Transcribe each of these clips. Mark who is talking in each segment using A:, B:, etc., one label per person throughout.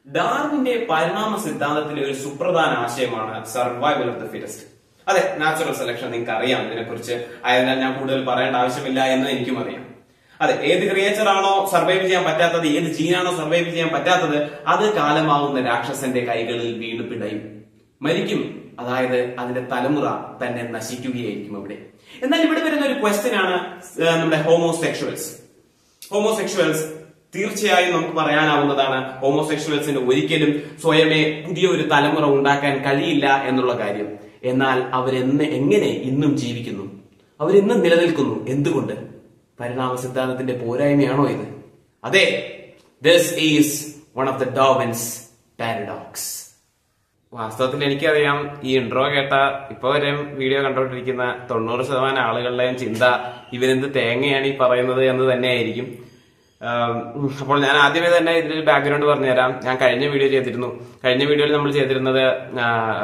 A: ഡാർവിന്റെ പരിണാമ സിദ്ധാന്തത്തിലെ ഒരു സുപ്രധാന ആശയമാണ് സർവൈവൽ ഓഫ് ദ ഫിറ്റസ്റ്റ് അതെ നാച്ചുറൽ സെലക്ഷൻ നിങ്ങൾക്ക് അറിയാം ഇതിനെക്കുറിച്ച് ആയതിനാൽ ഞാൻ കൂടുതൽ പറയേണ്ട ആവശ്യമില്ല എന്ന് എനിക്കും അറിയാം അതെ ഏത് ക്രിയേച്ചർ ആണോ സർവൈവ് ചെയ്യാൻ പറ്റാത്തത് ഏത് ജീനാണോ സർവൈവ് ചെയ്യാൻ പറ്റാത്തത് അത് കാലമാവുന്ന രാക്ഷസന്റെ കൈകളിൽ വീണ് പിടയും മരിക്കും അതായത് അതിന്റെ തലമുറ തന്നെ നശിക്കുകയായിരിക്കും അവിടെ എന്നാൽ ഇവിടെ വരുന്ന ഒരു ക്വസ്റ്റ്യൻ ആണ് ഏഹ്, നമ്മുടെ ഹോമോസെക്ഷുവൽസ് ഹോമോസെക്ഷുവൽസ് തീർച്ചയായും നമുക്ക് പറയാനാവുന്നതാണ് ഹോമോസെക്ഷുവൽസിന് ഒരിക്കലും സ്വയമേ പുതിയ ഒരു തലമുറ ഉണ്ടാക്കാൻ കഴിയില്ല എന്നുള്ള കാര്യം എന്നാൽ അവരെന്ന് എങ്ങനെ ഇന്നും ജീവിക്കുന്നു അവരിന്നും നിലനിൽക്കുന്നു എന്തുകൊണ്ട് പരിണാമ സിദ്ധാന്തത്തിന്റെ പോരായ്മയാണോ ഇത് അതെ this is one of the Darwin's paradox വാസ്തവത്തിൽ എനിക്കറിയാം ഈ ഇൻട്രോ കേട്ട ഇപ്പൊ വരെ വീഡിയോ കണ്ടോണ്ടിരിക്കുന്ന തൊണ്ണൂറ് ശതമാനം ആളുകളുടെയും ചിന്ത ഇവരെന്ത് തേങ്ങയാണ് ഈ പറയുന്നത് എന്ന് തന്നെയായിരിക്കും ആം, അപ്പോൾ ഞാൻ ആദ്യമേ തന്നെ ഇതിന്റെ ബാക്ക്ഗ്രൗണ്ട് പറഞ്ഞുതരാം ഞാൻ കഴിഞ്ഞ വീഡിയോ ചെയ്തിരുന്നു കഴിഞ്ഞ വീഡിയോയിൽ നമ്മൾ ചെയ്തിരുന്നത് ആ,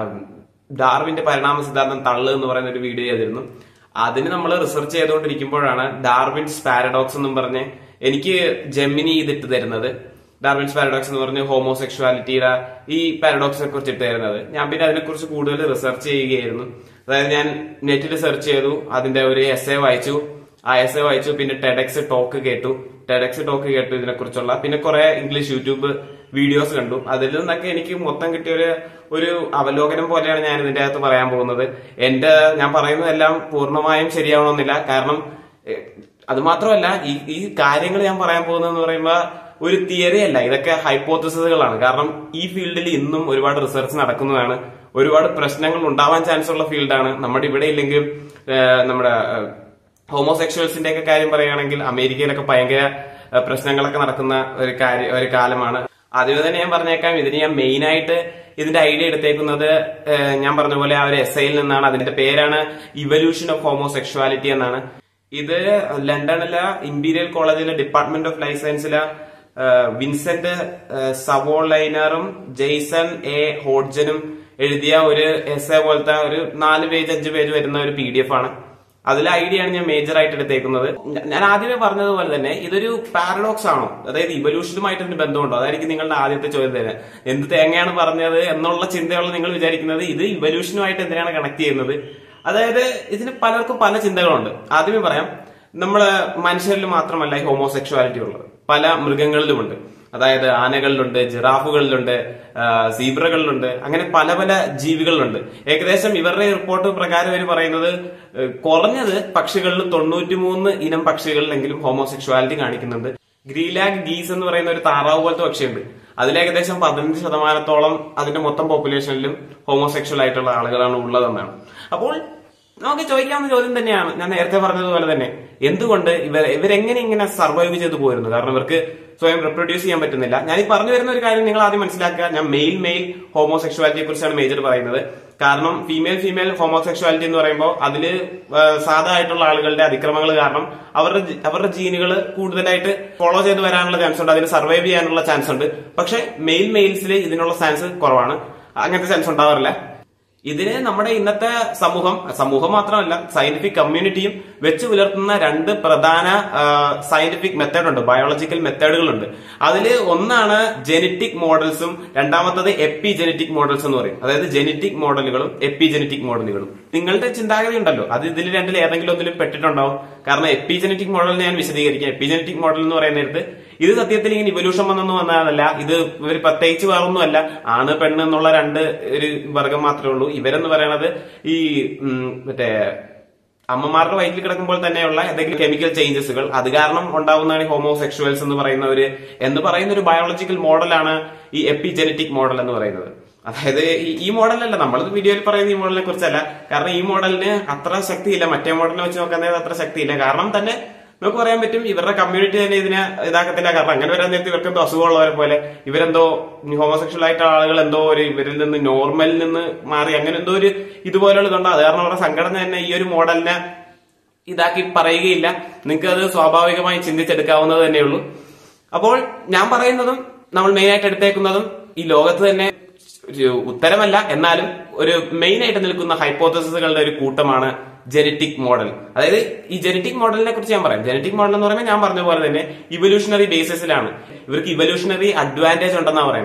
A: ഡാർവിന്റെ പരിണാമ സിദ്ധാന്തം തള്ളു എന്ന് പറയുന്ന ഒരു വീഡിയോ ചെയ്തിരുന്നു അതിന് നമ്മൾ റിസർച്ച് ചെയ്തുകൊണ്ടിരിക്കുമ്പോഴാണ് ഡാർവിൻസ് പാരഡോക്സ് എന്നും പറഞ്ഞ് എനിക്ക് ജെമിനി ഇതിട്ട് തരുന്നത് ഡാർവിൻസ് പാരഡോക്സ് എന്ന് പറഞ്ഞ് ഹോമോസെക്ഷുവാലിറ്റിയുടെ ഈ പാരഡോക്സിനെ കുറിച്ച് ഇട്ട് തരുന്നത് ഞാൻ പിന്നെ അതിനെക്കുറിച്ച് കൂടുതൽ റിസർച്ച് ചെയ്യുകയായിരുന്നു അതായത് ഞാൻ നെറ്റിൽ സെർച്ച് ചെയ്തു അതിന്റെ ഒരു എസ് എ വായിച്ചു ആ എസ് എ വായിച്ചു പിന്നെ ടെഡെക്സ് ടോക്ക് കേട്ടു ടെഡെക്സ് ടോക്ക് കേട്ടു ഇതിനെക്കുറിച്ചുള്ള പിന്നെ കുറെ ഇംഗ്ലീഷ് യൂട്യൂബ് വീഡിയോസ് കണ്ടു അതിൽ നിന്നൊക്കെ എനിക്ക് മൊത്തം കിട്ടിയ ഒരു ഒരു അവലോകനം പോലെയാണ് ഞാൻ ഇതിന്റെ അകത്ത് പറയാൻ പോകുന്നത് എന്റെ ഞാൻ പറയുന്നതെല്ലാം പൂർണ്ണമായും ശരിയാവണമെന്നില്ല കാരണം എഹ്, അത് മാത്രമല്ല ഈ ഈ കാര്യങ്ങൾ ഞാൻ പറയാൻ പോകുന്നതെന്ന് പറയുമ്പോൾ ഒരു തിയറി അല്ല ഇതൊക്കെ ഹൈപ്പോത്തസിസുകളാണ് കാരണം ഈ ഫീൽഡിൽ ഇന്നും ഒരുപാട് റിസർച്ച് നടക്കുന്നതാണ് ഒരുപാട് പ്രശ്നങ്ങൾ ഉണ്ടാവാൻ ചാൻസ് ഉള്ള ഫീൽഡാണ് നമ്മുടെ ഇവിടെ ഇല്ലെങ്കിലും ഏഹ്, നമ്മുടെ ഹോമോസെക്ഷൽസിന്റെ ഒക്കെ കാര്യം പറയുകയാണെങ്കിൽ അമേരിക്കയിലൊക്കെ ഭയങ്കര ഏഹ്, പ്രശ്നങ്ങളൊക്കെ നടക്കുന്ന ഒരു കാര്യം ഒരു കാലമാണ് ആദ്യമേ തന്നെ ഞാൻ പറഞ്ഞേക്കാം ഇതിന് ഞാൻ മെയിൻ ആയിട്ട് ഇതിന്റെ ഐഡിയ എടുത്തേക്കുന്നത് ഏഹ്, ഞാൻ പറഞ്ഞ പോലെ ആ ഒരു എസ് ഐയിൽ നിന്നാണ് അതിന്റെ പേരാണ് ഇവല്യൂഷൻ ഓഫ് ഹോമോസെക്ഷുവാലിറ്റി എന്നാണ് ഇത് ലണ്ടനിലെ ഇമ്പീരിയൽ കോളേജിലെ ഡിപ്പാർട്ട്മെന്റ് ഓഫ് ലൈഫ് സയൻസിലെ ഏഹ്, വിൻസെന്റ് ഏഹ്, സവോളൈനറും ജെയ്സൺ എ ഹോഡ്ജനും എഴുതിയ ഒരു എസ് എ പോലത്തെ ഒരു നാല് പേജ് അഞ്ച് പേജ് വരുന്ന ഒരു പി ഡി എഫ് ആണ് അതിലെ ഐഡിയ ആണ് ഞാൻ മേജർ ആയിട്ട് എടുത്തേക്കുന്നത് ഞ- ഞാൻ ആദ്യമേ പറഞ്ഞതുപോലെ തന്നെ ഇതൊരു പാരഡോക്സ് ആണോ അതായത് ഇവല്യൂഷനുമായിട്ട് ഇതിന് ബന്ധമുണ്ടോ അതായിരിക്കും നിങ്ങളുടെ ആദ്യത്തെ ചോദ്യം തന്നെ എന്ത് തേങ്ങയാണ് പറഞ്ഞത് എന്നുള്ള ചിന്തയുള്ള നിങ്ങൾ വിചാരിക്കുന്നത് ഇത് ഇവല്യൂഷനുമായിട്ട് എന്തിനാണ് കണക്ട് ചെയ്യുന്നത് അതായത് ഇതിന് പലർക്കും പല ചിന്തകളുണ്ട് ആദ്യമേ പറയാം നമ്മള് മനുഷ്യരിൽ മാത്രമല്ല ഈ ഹോമോസെക്ഷുവാലിറ്റി ഉള്ളത് പല മൃഗങ്ങളിലുമുണ്ട് അതായത് ആനകളിലുണ്ട് ജിറാഫുകളിലുണ്ട് ആ, സീബ്രകളിലുണ്ട് അങ്ങനെ പല പല ജീവികളിലുണ്ട് ഏകദേശം ഇവരുടെ റിപ്പോർട്ട് പ്രകാരം ഇവർ പറയുന്നത് ഏഹ്, കുറഞ്ഞത് പക്ഷികളിൽ തൊണ്ണൂറ്റിമൂന്ന് ഇനം പക്ഷികളിലെങ്കിലും ഹോമോസെക്ഷുവാലിറ്റി കാണിക്കുന്നുണ്ട് ഗ്രീലാഗ് ഗീസ് എന്ന് പറയുന്ന ഒരു താറാവ് പോലത്തെ പക്ഷിയുണ്ട് അതിലേകദേശം പതിനഞ്ച് ശതമാനത്തോളം അതിന്റെ മൊത്തം പോപ്പുലേഷനിലും ഹോമോസെക്ഷൽ ആയിട്ടുള്ള ആളുകളാണ് ഉള്ളതെന്നാണ് അപ്പോൾ നമുക്ക് ചോദിക്കാവുന്ന ചോദ്യം തന്നെയാണ് ഞാൻ നേരത്തെ പറഞ്ഞതുപോലെ തന്നെ എന്തുകൊണ്ട് ഇവർ ഇവരെങ്ങനെ ഇങ്ങനെ സർവൈവ് ചെയ്തു പോയിരുന്നു കാരണം ഇവർക്ക് സ്വയം റിപ്രൊഡ്യൂസ് ചെയ്യാൻ പറ്റുന്നില്ല ഞാൻ ഈ പറഞ്ഞു വരുന്ന ഒരു കാര്യം നിങ്ങൾ ആദ്യം മനസ്സിലാക്കുക ഞാൻ മെയിൽ മെയിൽ ഹോമോസെക്ഷുവാലിറ്റിയെ കുറിച്ചാണ് മേജർ പറയുന്നത് കാരണം ഫീമെയിൽ ഫീമെയിൽ ഹോമോസെക്ഷുവാലിറ്റി എന്ന് പറയുമ്പോൾ അതില് ആ, സാധാ ആയിട്ടുള്ള ആളുകളുടെ അതിക്രമങ്ങൾ കാരണം അവരുടെ ജി- അവരുടെ ജീനുകൾ കൂടുതലായിട്ട് ഫോളോ ചെയ്ത് വരാനുള്ള ചാൻസ് ഉണ്ട് അതിന് സർവൈവ് ചെയ്യാനുള്ള ചാൻസ് ഉണ്ട് പക്ഷെ മെയിൽ മെയിൽസിൽ ഇതിനുള്ള ചാൻസ് കുറവാണ് അങ്ങനത്തെ ചാൻസ് ഉണ്ടാവാറില്ല ഇതിന് നമ്മുടെ ഇന്നത്തെ സമൂഹം സമൂഹം മാത്രമല്ല സയന്റിഫിക് കമ്മ്യൂണിറ്റിയും വെച്ച് പുലർത്തുന്ന രണ്ട് പ്രധാന സയന്റിഫിക് മെത്തേഡ് ഉണ്ട് ബയോളജിക്കൽ മെത്തേഡുകളുണ്ട് അതിൽ ഒന്നാണ് ജെനറ്റിക് മോഡൽസും രണ്ടാമത്തത് എപ്പി ജെനറ്റിക് മോഡൽസ് എന്ന് പറയും അതായത് ജെനറ്റിക് മോഡലുകളും എപ്പി ജെനറ്റിക് മോഡലുകളും നിങ്ങളുടെ ചിന്താഗതി ഉണ്ടല്ലോ അത് ഇതിൽ രണ്ടിൽ ഏതെങ്കിലും ഒന്നിലും പെട്ടിട്ടുണ്ടാവും കാരണം എപ്പി ജെനറ്റിക് മോഡലിനെ ഞാൻ വിശദീകരിക്കാം എപ്പി ജെനറ്റിക് മോഡൽ എന്ന് പറയുന്ന നേരത്ത് ഇത് സത്യത്തിൽ ഇങ്ങനെ ഇവല്യൂഷൻ വന്നൊന്നും വന്നതല്ല ഇത് ഇവർ പ്രത്യേകിച്ച് വേറൊന്നുമല്ല ആണ് പെണ്ണ് എന്നുള്ള രണ്ട് ഒരു വർഗം മാത്രമേ ഉള്ളൂ ഇവരെന്ന് പറയണത് ഈ ഉം, മറ്റേ അമ്മമാരുടെ വയറ്റിൽ കിടക്കുമ്പോൾ തന്നെയുള്ള എന്തെങ്കിലും കെമിക്കൽ ചേഞ്ചസുകൾ അത് കാരണം ഉണ്ടാവുന്നതാണ് ഈ ഹോമോസെക്ഷുവൽസ് എന്ന് പറയുന്ന ഒരു എന്ന് പറയുന്ന ഒരു ബയോളജിക്കൽ മോഡലാണ് ഈ എപ്പിജെനറ്റിക് മോഡൽ എന്ന് പറയുന്നത് അതായത് ഈ- ഈ മോഡലല്ല നമ്മൾ വീഡിയോയിൽ പറയുന്ന ഈ മോഡലിനെ കുറിച്ചല്ല കാരണം ഈ മോഡലിന് അത്ര ശക്തിയില്ല മറ്റേ മോഡലിനെ വെച്ച് നോക്കുന്നത് അത്ര ശക്തിയില്ല കാരണം തന്നെ നമുക്ക് പറയാൻ പറ്റും ഇവരുടെ കമ്മ്യൂണിറ്റി തന്നെ ഇതിനെ ഇതാക്കത്തില്ല കാരണം അങ്ങനെ വരാൻ നേരത്തെ ഇവർക്ക് എന്തോ അസുഖമുള്ളവരെ പോലെ ഇവരെന്തോ ഹോമോസെക്ഷൽ ആയിട്ടുള്ള ആളുകൾ എന്തോ ഒരു ഇവരിൽ നിന്ന് നോർമലിൽ നിന്ന് മാറി അങ്ങനെ എന്തോ ഒരു ഇതുപോലെയുള്ള ഇതുണ്ട് അത് കാരണം അവരുടെ സംഘടന തന്നെ ഈ ഒരു മോഡലിനെ ഇതാക്കി പറയുകയില്ല നിങ്ങൾക്ക് അത് സ്വാഭാവികമായി ചിന്തിച്ചെടുക്കാവുന്നത് തന്നെയുള്ളൂ അപ്പോൾ ഞാൻ പറയുന്നതും നമ്മൾ മെയിൻ ആയിട്ട് എടുത്തേക്കുന്നതും ഈ ലോകത്ത് തന്നെ ഒരു ഉത്തരമല്ല എന്നാലും ഒരു മെയിൻ ആയിട്ട് നിൽക്കുന്ന ഹൈപ്പോത്തസിസുകളുടെ ഒരു കൂട്ടമാണ് ജനറ്റിക് മോഡൽ അതായത് ഈ ജനറ്റിക് മോഡലിനെ കുറിച്ച് ഞാൻ പറയാം ജനറ്റിക് മോഡൽ എന്ന് പറയുമ്പോൾ ഞാൻ പറഞ്ഞ പോലെ തന്നെ ഇവല്യൂഷണറി ബേസിസിലാണ് ഇവർക്ക് ഇവല്യൂഷണറി അഡ്വാൻറ്റേജ് ഉണ്ടെന്നാണ് പറയുന്നത്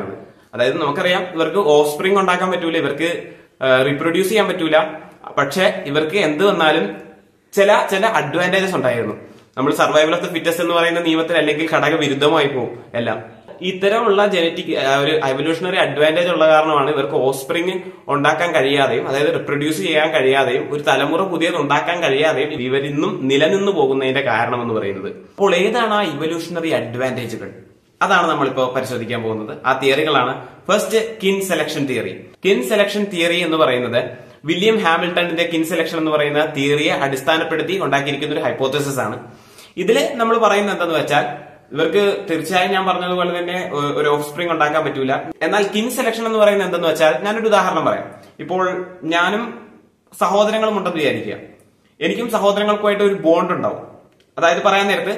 A: അതായത് നമുക്കറിയാം ഇവർക്ക് ഓഫ് സ്പ്രിംഗ് ഉണ്ടാക്കാൻ പറ്റൂല ഇവർക്ക് റീപ്രൊഡ്യൂസ് ചെയ്യാൻ പറ്റൂല പക്ഷെ ഇവർക്ക് എന്ത് വന്നാലും ചില ചില അഡ്വാൻറ്റേജസ് ഉണ്ടായിരുന്നു നമ്മൾ സർവൈവൽ ഓഫ് ദ ഫിറ്റസ്റ്റ് എന്ന് പറയുന്ന നിയമത്തിൽ അല്ലെങ്കിൽ ഘടക വിരുദ്ധമായി പോകും എല്ലാം ഇത്തരമുള്ള ജനറ്റിക് ഒരു എവല്യൂഷണറി അഡ്വാൻറ്റേജ് ഉള്ള കാരണമാണ് ഇവർക്ക് ഓസ്പ്രിങ് ഉണ്ടാക്കാൻ കഴിയാതെയും അതായത് റിപ്രൊഡ്യൂസ് ചെയ്യാൻ കഴിയാതെയും ഒരു തലമുറ പുതിയത് ഉണ്ടാക്കാൻ കഴിയാതെയും ഇവരിന്നും നിലനിന്ന് പോകുന്നതിന്റെ കാരണം എന്ന് പറയുന്നത് അപ്പോൾ ഏതാണ് ആ ഇവല്യൂഷണറി അഡ്വാൻറ്റേജുകൾ അതാണ് നമ്മളിപ്പോ പരിശോധിക്കാൻ പോകുന്നത് ആ തിയറികളാണ് first kin selection theory kin selection theory എന്ന് പറയുന്നത് വില്യം ഹാമിൽട്ടണിന്റെ കിൻ സെലക്ഷൻ എന്ന് പറയുന്ന തിയറിയെ അടിസ്ഥാനപ്പെടുത്തി ഉണ്ടാക്കിയിരിക്കുന്ന ഒരു ഹൈപ്പോത്തസിസ് ആണ് ഇതില് നമ്മൾ പറയുന്നത് എന്തെന്ന് വെച്ചാൽ ഇവർക്ക് തീർച്ചയായും ഞാൻ പറഞ്ഞതുപോലെ തന്നെ ഒ- ഒരു ഓഫ് സ്പ്രിംഗ് ഉണ്ടാക്കാൻ പറ്റൂല എന്നാൽ കിൻ സെലക്ഷൻ എന്ന് പറയുന്നത് എന്തെന്ന് വെച്ചാൽ ഞാനൊരു ഉദാഹരണം പറയാം ഇപ്പോൾ ഞാനും സഹോദരങ്ങളും ഉണ്ടെന്ന് വിചാരിക്കുക എനിക്കും സഹോദരങ്ങൾക്കുമായിട്ട് ഒരു ബോണ്ട് ഉണ്ടാവും അതായത് പറയാൻ നേരത്ത്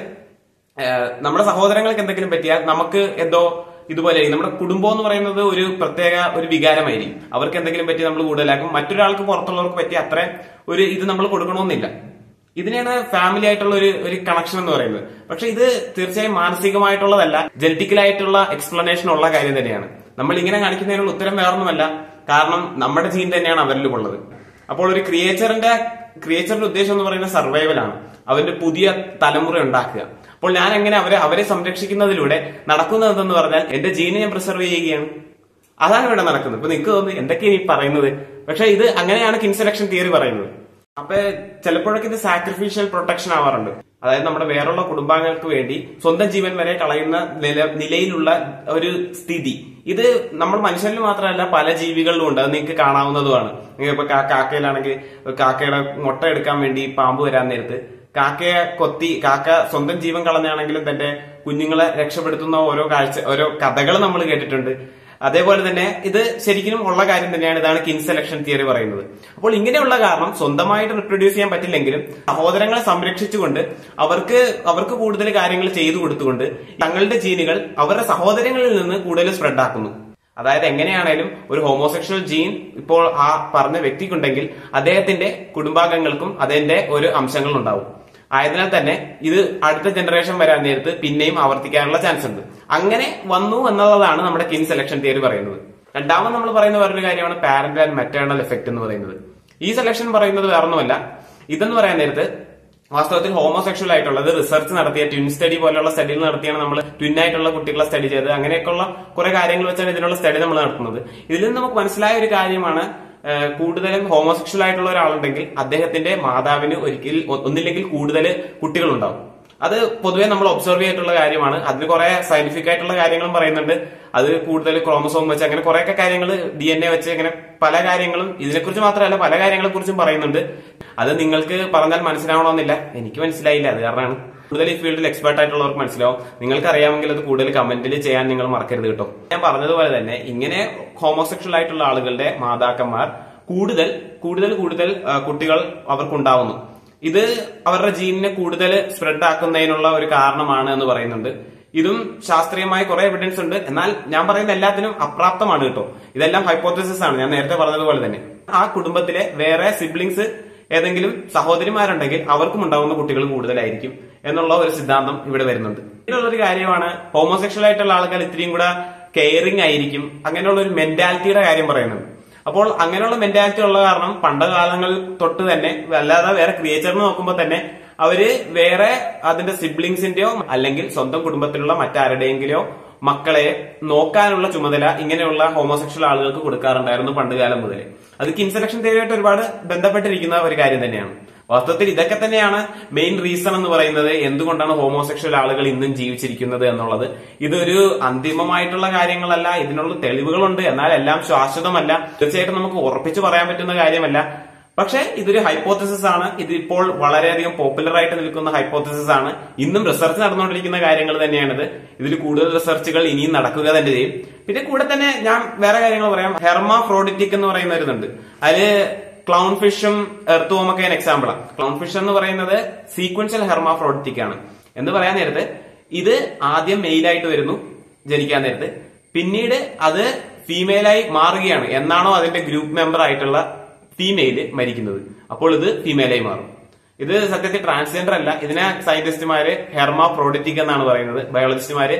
A: ഏഹ് നമ്മുടെ സഹോദരങ്ങൾക്ക് എന്തെങ്കിലും പറ്റിയാൽ നമുക്ക് എന്തോ ഇതുപോലെ നമ്മുടെ കുടുംബം എന്ന് പറയുന്നത് ഒരു പ്രത്യേക ഒരു വികാരമായിരിക്കും അവർക്ക് എന്തെങ്കിലും പറ്റി നമ്മൾ കൂടുതലാക്കും മറ്റൊരാൾക്ക് പുറത്തുള്ളവർക്ക് പറ്റിയ അത്ര ഒരു ഇത് നമ്മൾ കൊടുക്കണമെന്നില്ല ഇതിനെയാണ് ഫാമിലി ആയിട്ടുള്ള ഒരു ഒരു കണക്ഷൻ എന്ന് പറയുന്നത് പക്ഷെ ഇത് തീർച്ചയായും മാനസികമായിട്ടുള്ളതല്ല ജനറ്റിക്കലായിട്ടുള്ള എക്സ്പ്ലനേഷൻ ഉള്ള കാര്യം തന്നെയാണ് നമ്മൾ ഇങ്ങനെ കാണിക്കുന്നതിനുള്ള ഉത്തരം വേറൊന്നുമല്ല കാരണം നമ്മുടെ ജീൻ തന്നെയാണ് അവരിലും ഉള്ളത് അപ്പോൾ ഒരു ക്രിയേച്ചറിന്റെ ക്രിയേച്ചറിന്റെ ഉദ്ദേശം എന്ന് പറയുന്നത് സർവൈവൽ ആണ് അവന്റെ പുതിയ തലമുറ ഉണ്ടാക്കുക അപ്പോൾ ഞാൻ എങ്ങനെ അവരെ അവരെ സംരക്ഷിക്കുന്നതിലൂടെ നടക്കുന്നത് എന്തെന്ന് പറഞ്ഞാൽ എന്റെ ജീനെ ഞാൻ പ്രിസർവ് ചെയ്യുകയാണ് അതാണ് ഇവിടെ നടക്കുന്നത് ഇപ്പൊ നിങ്ങൾക്ക് തോന്നുന്നു എന്തൊക്കെയാണ് ഈ പറയുന്നത് പക്ഷെ ഇത് അങ്ങനെയാണ് കിൻസെലക്ഷൻ തിയറി പറയുന്നത് അപ്പൊ ചിലപ്പോഴൊക്കെ ഇത് സാക്രിഫിഷ്യൽ പ്രൊട്ടക്ഷൻ ആവാറുണ്ട് അതായത് നമ്മുടെ വേറുള്ള കുടുംബാംഗങ്ങൾക്ക് വേണ്ടി സ്വന്തം ജീവൻ വരെ കളയുന്ന നില- നിലയിലുള്ള ഒരു സ്ഥിതി ഇത് നമ്മൾ മനുഷ്യരിൽ മാത്രമല്ല പല ജീവികളിലും ഉണ്ട് അത് നിങ്ങൾക്ക് കാണാവുന്നതുമാണ് നിങ്ങൾ ഇപ്പൊ കാ- കാക്കയിലാണെങ്കിൽ കാക്കയുടെ മുട്ട എടുക്കാൻ വേണ്ടി പാമ്പ് വരാൻ നേരത്ത് കാക്കയെ കൊത്തി കാക്ക സ്വന്തം ജീവൻ കളഞ്ഞാണെങ്കിലും തന്റെ കുഞ്ഞുങ്ങളെ രക്ഷപ്പെടുത്തുന്ന ഓരോ കാഴ്ച ഓരോ കഥകൾ നമ്മൾ കേട്ടിട്ടുണ്ട് അതേപോലെ തന്നെ ഇത് ശരിക്കും ഉള്ള കാര്യം തന്നെയാണ് ഇതാണ് കിൻ സെലക്ഷൻ തിയറി പറയുന്നത് അപ്പോൾ ഇങ്ങനെയുള്ള കാരണം സ്വന്തമായിട്ട് റിപ്രൊഡ്യൂസ് ചെയ്യാൻ പറ്റില്ലെങ്കിലും സഹോദരങ്ങളെ സംരക്ഷിച്ചുകൊണ്ട് അവർക്ക് അവർക്ക് കൂടുതൽ കാര്യങ്ങൾ ചെയ്തു കൊടുത്തുകൊണ്ട് തങ്ങളുടെ ജീനുകൾ അവരുടെ സഹോദരങ്ങളിൽ നിന്ന് കൂടുതൽ സ്പ്രെഡ് ആക്കുന്നു അതായത് എങ്ങനെയാണേലും ഒരു ഹോമോസെക്ഷൽ ജീൻ ഇപ്പോൾ ആ പറഞ്ഞ വ്യക്തിക്കുണ്ടെങ്കിൽ അദ്ദേഹത്തിന്റെ കുടുംബാംഗങ്ങൾക്കും അതിന്റെ ഒരു അംശങ്ങൾ ഉണ്ടാവും ആയതിനാൽ തന്നെ ഇത് അടുത്ത ജനറേഷൻ വരാൻ നേരത്ത് പിന്നെയും ആവർത്തിക്കാനുള്ള ചാൻസ് ഉണ്ട് അങ്ങനെ വന്നു എന്നുള്ളതാണ് നമ്മുടെ കിൻ സെലക്ഷൻ തിയറി പറയുന്നത് രണ്ടാമത് നമ്മൾ പറയുന്ന വേറൊരു കാര്യമാണ് പാരന്റ് ആൻഡ് മെറ്റേണൽ എഫക്ട് എന്ന് പറയുന്നത് ഈ സെലക്ഷൻ പറയുന്നത് വേറൊന്നുമല്ല ഇതെന്ന് പറയാൻ നേരത്ത് വാസ്തവത്തിൽ ഹോമോസെക്ഷൽ ആയിട്ടുള്ളത് റിസർച്ച് നടത്തിയ ട്വിൻ സ്റ്റഡി പോലെയുള്ള സ്റ്റഡികൾ നടത്തിയാണ് നമ്മൾ ട്വിൻ ആയിട്ടുള്ള കുട്ടികളെ സ്റ്റഡി ചെയ്ത് അങ്ങനെയൊക്കെയുള്ള കുറെ കാര്യങ്ങൾ വെച്ചാണ് ഇതിനുള്ള സ്റ്റഡി നമ്മൾ നടത്തുന്നത് ഇതിൽ നിന്ന് നമുക്ക് മനസ്സിലായ ഒരു കാര്യമാണ് ഏഹ് കൂടുതലും ഹോമോസെക്ഷൽ ആയിട്ടുള്ള ഒരാളുണ്ടെങ്കിൽ അദ്ദേഹത്തിന്റെ മാതാവിന് ഒരിക്കൽ ഒ- ഒന്നില്ലെങ്കിൽ കൂടുതൽ കുട്ടികളുണ്ടാവും അത് പൊതുവെ നമ്മൾ ഒബ്സർവ് ചെയ്തിട്ടുള്ള കാര്യമാണ് അതിന് കുറെ സയന്റിഫിക് ആയിട്ടുള്ള കാര്യങ്ങളും പറയുന്നുണ്ട് അത് കൂടുതൽ ക്രോമസോം വെച്ച് അങ്ങനെ കുറെയൊക്കെ കാര്യങ്ങൾ ഡി എൻ എ വെച്ച് അങ്ങനെ പല കാര്യങ്ങളും ഇതിനെക്കുറിച്ച് മാത്രമല്ല പല കാര്യങ്ങളെ കുറിച്ചും പറയുന്നുണ്ട് അത് നിങ്ങൾക്ക് പറഞ്ഞാൽ മനസ്സിലാവണമെന്നില്ല എനിക്ക് മനസ്സിലായില്ല അത് കാരണമാണ് കൂടുതൽ ഈ ഫീൽഡിൽ എക്സ്പേർട്ട് ആയിട്ടുള്ളവർക്ക് മനസ്സിലാവും നിങ്ങൾക്ക് അറിയാമെങ്കിൽ അത് കൂടുതൽ കമന്റിൽ ചെയ്യാൻ നിങ്ങൾ മറക്കരുത് കേട്ടോ ഞാൻ പറഞ്ഞതുപോലെ തന്നെ ഇങ്ങനെ ഹോമോസെക്ഷൽ ആയിട്ടുള്ള ആളുകളുടെ മാതാക്കന്മാർ കൂടുതൽ കൂടുതൽ കൂടുതൽ ആ, കുട്ടികൾ അവർക്കുണ്ടാവുന്നു ഇത് അവരുടെ ജീനിനെ കൂടുതൽ സ്പ്രെഡ് ആക്കുന്നതിനുള്ള ഒരു കാരണമാണ് എന്ന് പറയുന്നുണ്ട് ഇതും ശാസ്ത്രീയമായ കുറെ എവിഡൻസ് ഉണ്ട് എന്നാൽ ഞാൻ പറയുന്ന എല്ലാത്തിനും അപ്രാപ്തമാണ് കേട്ടോ ഇതെല്ലാം ഹൈപ്പോത്തസിസ് ആണ് ഞാൻ നേരത്തെ പറഞ്ഞതുപോലെ തന്നെ ആ കുടുംബത്തിലെ വേറെ സിബ്ലിങ്സ് ഏതെങ്കിലും സഹോദരിമാരുണ്ടെങ്കിൽ അവർക്കും ഉണ്ടാവുന്ന കുട്ടികൾ കൂടുതലായിരിക്കും എന്നുള്ള ഒരു സിദ്ധാന്തം ഇവിടെ വരുന്നുണ്ട് ഇതിലുള്ള ഒരു കാര്യമാണ് ഹോമോസെക്ഷൽ ആയിട്ടുള്ള ആളുകൾ ഇത്രയും കൂടെ കെയറിംഗ് ആയിരിക്കും അങ്ങനെയുള്ള ഒരു മെന്റാലിറ്റിയുടെ കാര്യം പറയുന്നുണ്ട് അപ്പോൾ അങ്ങനെയുള്ള മെന്റാലിറ്റി ഉള്ള കാരണം പണ്ട് കാലങ്ങൾ തൊട്ട് തന്നെ അല്ലാതെ വേറെ ക്രിയേച്ചറിനെ നോക്കുമ്പോൾ തന്നെ അവര് വേറെ അതിന്റെ സിബ്ലിങ്സിന്റെയോ അല്ലെങ്കിൽ സ്വന്തം കുടുംബത്തിലുള്ള മറ്റാരുടെയെങ്കിലോ മക്കളെ നോക്കാനുള്ള ചുമതല ഇങ്ങനെയുള്ള ഹോമോസെക്ഷൽ ആളുകൾക്ക് കൊടുക്കാറുണ്ടായിരുന്നു പണ്ട് കാലം മുതൽ അത് കിൻസെലക്ഷൻ തിയറിയായിട്ട് ഒരുപാട് ബന്ധപ്പെട്ടിരിക്കുന്ന ഒരു കാര്യം തന്നെയാണ് വാസ്തവത്തിൽ ഇതൊക്കെ തന്നെയാണ് മെയിൻ റീസൺ എന്ന് പറയുന്നത് എന്തുകൊണ്ടാണ് ഹോമോസെക്ഷൽ ആളുകൾ ഇന്നും ജീവിച്ചിരിക്കുന്നത് എന്നുള്ളത് ഇതൊരു അന്തിമമായിട്ടുള്ള കാര്യങ്ങളല്ല ഇതിനുള്ള തെളിവുകളുണ്ട് എന്നാൽ എല്ലാം ശാശ്വതമല്ല തീർച്ചയായിട്ടും നമുക്ക് ഉറപ്പിച്ചു പറയാൻ പറ്റുന്ന കാര്യമല്ല പക്ഷെ ഇതൊരു ഹൈപ്പോത്തസിസ് ആണ് ഇത് ഇപ്പോൾ വളരെയധികം പോപ്പുലർ ആയിട്ട് നിൽക്കുന്ന ഹൈപ്പോത്തസിസ് ആണ് ഇന്നും റിസർച്ച് നടന്നുകൊണ്ടിരിക്കുന്ന കാര്യങ്ങൾ തന്നെയാണിത് ഇതിൽ കൂടുതൽ റിസർച്ചുകൾ ഇനിയും നടക്കുക തന്നെ ചെയ്യും പിന്നെ കൂടെ തന്നെ ഞാൻ വേറെ കാര്യങ്ങൾ പറയാം ഹെർമ ഫ്രോഡിറ്റിക് എന്ന് പറയുന്ന ഒരു ഇതുണ്ട് അതില് ക്ലൗൺ ഫിഷും എർത്തുവും ഒക്കെ എക്സാമ്പിളാണ് ക്ലൗൺ ഫിഷ് എന്ന് പറയുന്നത് സീക്വൻഷ്യൽ ഹെർമാഫ്രോഡിറ്റിക് ആണ് എന്ന് പറയാൻ നേരത്ത് ഇത് ആദ്യം മെയിലായിട്ട് വരുന്നു ജനിക്കാൻ നേരത്ത് പിന്നീട് അത് ഫീമെയിലായി മാറുകയാണ് എന്നാണോ അതിന്റെ ഗ്രൂപ്പ് മെമ്പർ ആയിട്ടുള്ള ഫീമെയില് മരിക്കുന്നത് അപ്പോൾ ഇത് ഫീമെയിലായി മാറും ഇത് സത്യത്തിൽ ട്രാൻസ്ജെൻഡർ അല്ല ഇതിനെ സയന്റിസ്റ്റുമാര് ഹെർമാ പ്രോഡറ്റിക് എന്നാണ് പറയുന്നത് ബയോളജിസ്റ്റുമാര്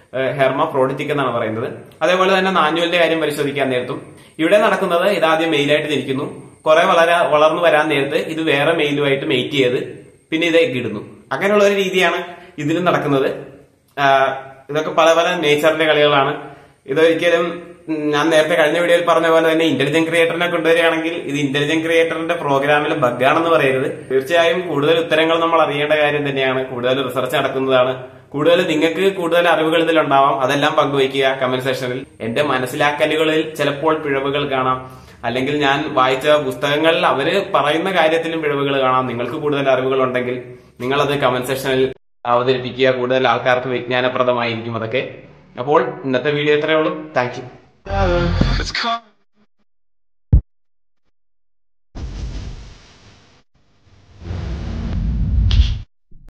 A: ഹെർമ പ്രോഡിറ്റിക് എന്നാണ് പറയുന്നത് അതേപോലെ തന്നെ നാഞ്ഞൂലിന്റെ കാര്യം പരിശോധിക്കാൻ നേരത്തും ഇവിടെ നടക്കുന്നത് ഇതാദ്യം മെയിലായിട്ട് ജനിക്കുന്നു കുറെ വളരെ വളർന്നു വരാൻ നേരത്ത് ഇത് വേറെ മെയിലുമായിട്ട് മെയ്റ്റ് ചെയ്ത് പിന്നെ ഇത് egg ഇടുന്നു അങ്ങനെയുള്ള ഒരു രീതിയാണ് ഇതിലും നടക്കുന്നത് ആ, ഇതൊക്കെ പല പല നേച്ചറിന്റെ കളികളാണ് ഇതൊരിക്കലും ഉം, ഞാൻ നേരത്തെ കഴിഞ്ഞ വീഡിയോയിൽ പറഞ്ഞ പോലെ തന്നെ ഇന്റലിജന്റ് ക്രിയേറ്ററിനെ കൊണ്ടുവരികയാണെങ്കിൽ ഇത് ഇന്റലിജന്റ് ക്രിയേറ്ററിന്റെ പ്രോഗ്രാമിൽ ബഗ്ഗാണെന്ന് പറയരുത് തീർച്ചയായും കൂടുതൽ ഉത്തരങ്ങൾ നമ്മൾ അറിയേണ്ട കാര്യം തന്നെയാണ് കൂടുതൽ റിസർച്ച് നടക്കുന്നതാണ് കൂടുതൽ നിങ്ങൾക്ക് കൂടുതൽ അറിവുകൾ ഇതിലുണ്ടാവാം അതെല്ലാം പങ്കുവയ്ക്കുക കമന്റ് സെക്ഷനിൽ എന്റെ മനസ്സിലാക്കലുകളിൽ ചിലപ്പോൾ പിഴവുകൾ കാണാം അല്ലെങ്കിൽ ഞാൻ വായിച്ച പുസ്തകങ്ങളിൽ അവര് പറയുന്ന കാര്യത്തിലും പിഴവുകൾ കാണാം നിങ്ങൾക്ക് കൂടുതൽ അറിവുകൾ ഉണ്ടെങ്കിൽ നിങ്ങളത് കമന്റ് സെക്ഷനിൽ അവതരിപ്പിക്കുക കൂടുതൽ ആൾക്കാർക്ക് വിജ്ഞാനപ്രദമായിരിക്കും അതൊക്കെ അപ്പോൾ ഇന്നത്തെ വീഡിയോ ഇത്രയേ ഉള്ളൂ താങ്ക് യു
B: It's called